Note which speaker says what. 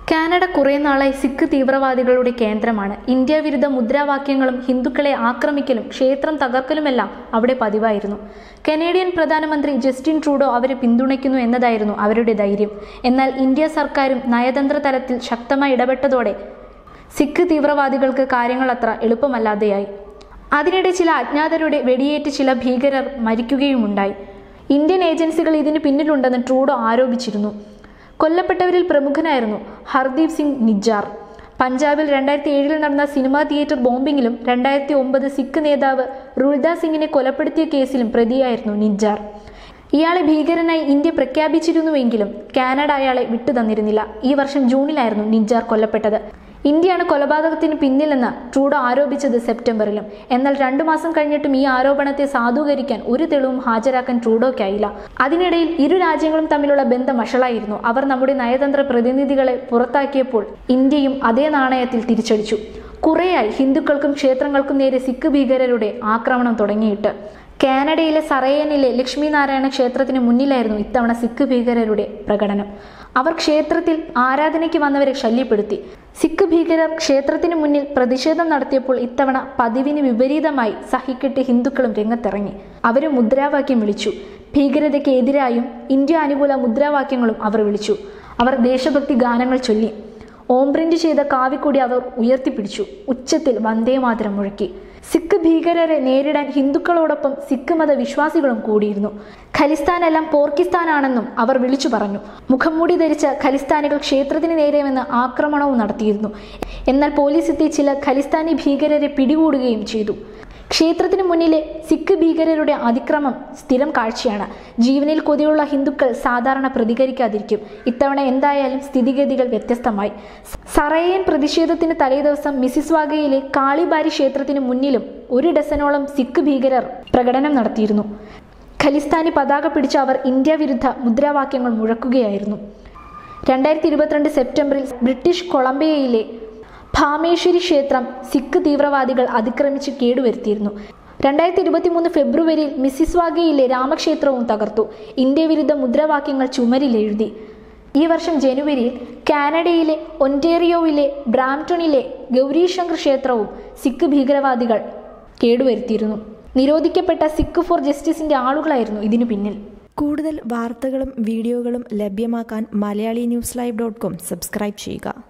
Speaker 1: Canada കുറേ നാളായി സിഖ് തീവ്രവാദികളുടെ കേന്ദ്രമാണ് ഇന്ത്യ വിരുദ്ധ മുദ്രാവാക്യങ്ങളും ഹിന്ദുക്കളെ ആക്രമിക്കലും ക്ഷേത്രം തകർക്കലുമെല്ലാം അവിടെ പതിവായിരുന്നു കനേഡിയൻ പ്രധാനമന്ത്രി ജസ്റ്റിൻ ട്രൂഡോ അവരെ പിന്തുണയ്ക്കുന്നു എന്നതായിരുന്നു അവരുടെ ധൈര്യം എന്നാൽ ഇന്ത്യ സർക്കാരും നയതന്ത്ര തലത്തിൽ ശക്തമായി ഇടപെട്ടതോടെ സിഖ് തീവ്രവാദികൾക്ക് കാര്യങ്ങൾ അത്ര എളുപ്പമല്ലാതെയായി അതിനിടെ ചില അജ്ഞാതരുടെ വെടിയേറ്റ് ചില ഭീകരർ മരിക്കുകയുമുണ്ടായി ഇന്ത്യൻ ഏജൻസികൾ ഇതിന് പിന്നിലുണ്ടെന്ന് ട്രൂഡോ ആരോപിച്ചിരുന്നു കൊല്ലപ്പെട്ടവരിൽ പ്രമുഖനായിരുന്നു ഹർദീപ് സിംഗ് നിജ്ജാർ പഞ്ചാബിൽ രണ്ടായിരത്തി ഏഴിൽ നടന്ന സിനിമാ തിയേറ്റർ ബോംബിങ്ങിലും രണ്ടായിരത്തി ഒമ്പത് സിഖ് നേതാവ് റുൾദാ സിംഗിനെ കൊലപ്പെടുത്തിയ കേസിലും പ്രതിയായിരുന്നു നിജ്ജാർ ഇയാളെ ഭീകരനായി ഇന്ത്യ പ്രഖ്യാപിച്ചിരുന്നുവെങ്കിലും കാനഡ അയാളെ വിട്ടുതന്നിരുന്നില്ല ഈ വർഷം ജൂണിലായിരുന്നു നിജ്ജാർ കൊല്ലപ്പെട്ടത് ഇന്ത്യയാണ് കൊലപാതകത്തിന് പിന്നിലെന്ന് ട്രൂഡോ ആരോപിച്ചത് സെപ്റ്റംബറിലും എന്നാൽ രണ്ടു മാസം കഴിഞ്ഞിട്ടും ഈ ആരോപണത്തെ സാധൂകരിക്കാൻ ഒരു തെളിവും ഹാജരാക്കാൻ ട്രൂഡോയ്ക്കായില്ല അതിനിടയിൽ ഇരു രാജ്യങ്ങളും തമ്മിലുള്ള ബന്ധം വഷളായിരുന്നു അവർ നമ്മുടെ നയതന്ത്ര പ്രതിനിധികളെ പുറത്താക്കിയപ്പോൾ ഇന്ത്യയും അതേ നാണയത്തിൽ തിരിച്ചടിച്ചു കുറേയായി ഹിന്ദുക്കൾക്കും ക്ഷേത്രങ്ങൾക്കും നേരെ സിഖ് ഭീകരരുടെ ആക്രമണം തുടങ്ങിയിട്ട് കാനഡയിലെ സറയനിലെ ലക്ഷ്മി നാരായണ ക്ഷേത്രത്തിന് മുന്നിലായിരുന്നു ഇത്തവണ സിഖ് ഭീകരരുടെ പ്രകടനം അവർ ക്ഷേത്രത്തിൽ ആരാധനയ്ക്ക് വന്നവരെ ശല്യപ്പെടുത്തി സിഖ് ഭീകരർ ക്ഷേത്രത്തിന് മുന്നിൽ പ്രതിഷേധം നടത്തിയപ്പോൾ ഇത്തവണ പതിവിന് വിപരീതമായി സഹിക്കെട്ട് ഹിന്ദുക്കളും രംഗത്തിറങ്ങി അവരും മുദ്രാവാക്യം വിളിച്ചു ഭീകരതയ്ക്ക് എതിരായും ഇന്ത്യ അനുകൂല മുദ്രാവാക്യങ്ങളും അവർ വിളിച്ചു അവർ ദേശഭക്തി ഗാനങ്ങൾ ചൊല്ലി ഓം പ്രിന്റ് ചെയ്ത കാവിക്കൂടി അവർ ഉയർത്തിപ്പിടിച്ചു ഉച്ചത്തിൽ വന്ദേമാതരം മുഴക്കി സിഖ് ഭീകരരെ നേരിടാൻ ഹിന്ദുക്കളോടൊപ്പം സിഖ് മത വിശ്വാസികളും കൂടിയിരുന്നു ഖലിസ്ഥാനെല്ലാം പോർക്കിസ്ഥാനാണെന്നും അവർ വിളിച്ചു പറഞ്ഞു മുഖംമൂടി ധരിച്ച ഖലിസ്ഥാനികൾ ക്ഷേത്രത്തിന് നേരെവെന്ന് ആക്രമണവും നടത്തിയിരുന്നു എന്നാൽ പോലീസ് എത്തി ചില ഖലിസ്ഥാനി ഭീകരരെ പിടികൂടുകയും ചെയ്തു ക്ഷേത്രത്തിന് മുന്നിലെ സിഖ് ഭീകരരുടെ അതിക്രമം സ്ഥിരം കാഴ്ചയാണ് ജീവനിൽ കൊതിയുള്ള ഹിന്ദുക്കൾ സാധാരണ പ്രതികരിക്കാതിരിക്കും ഇത്തവണ എന്തായാലും സ്ഥിതിഗതികൾ വ്യത്യസ്തമായി സറയൻ പ്രതിഷേധത്തിന് തലേദിവസം മിസിസ്വാഗയിലെ കാളിബാരി ക്ഷേത്രത്തിന് മുന്നിലും ഒരു ഡസനോളം സിഖ് ഭീകരർ പ്രകടനം നടത്തിയിരുന്നു ഖലിസ്ഥാനി പതാക പിടിച്ച അവർ ഇന്ത്യ വിരുദ്ധ മുദ്രാവാക്യങ്ങൾ മുഴക്കുകയായിരുന്നു രണ്ടായിരത്തി ഇരുപത്തിരണ്ട് സെപ്റ്റംബറിൽ ബ്രിട്ടീഷ് കൊളംബിയയിലെ ഭാമേശ്വരി ക്ഷേത്രം സിഖ് തീവ്രവാദികൾ അതിക്രമിച്ച് കേടുവരുത്തിയിരുന്നു രണ്ടായിരത്തി ഇരുപത്തി മൂന്ന് ഫെബ്രുവരിയിൽ മിസിസ്വാഗയിലെ രാമക്ഷേത്രവും തകർത്തു ഇന്ത്യ വിരുദ്ധ മുദ്രാവാക്യങ്ങൾ ചുമരിലെഴുതി ഈ വർഷം ജനുവരിയിൽ കാനഡയിലെ ഒൻറ്റേറിയോയിലെ ബ്രാംപ്ടണിലെ ഗൗരീശങ്കർ ക്ഷേത്രവും സിഖ് ഭീകരവാദികൾ കേടുവരുത്തിയിരുന്നു നിരോധിക്കപ്പെട്ട സിഖ് ഫോർ ജസ്റ്റിസിന്റെ ആളുകളായിരുന്നു ഇതിനു പിന്നിൽ
Speaker 2: കൂടുതൽ വാർത്തകളും വീഡിയോകളും ലഭ്യമാക്കാൻ Malayali news live dot com subscribe ചെയ്യുക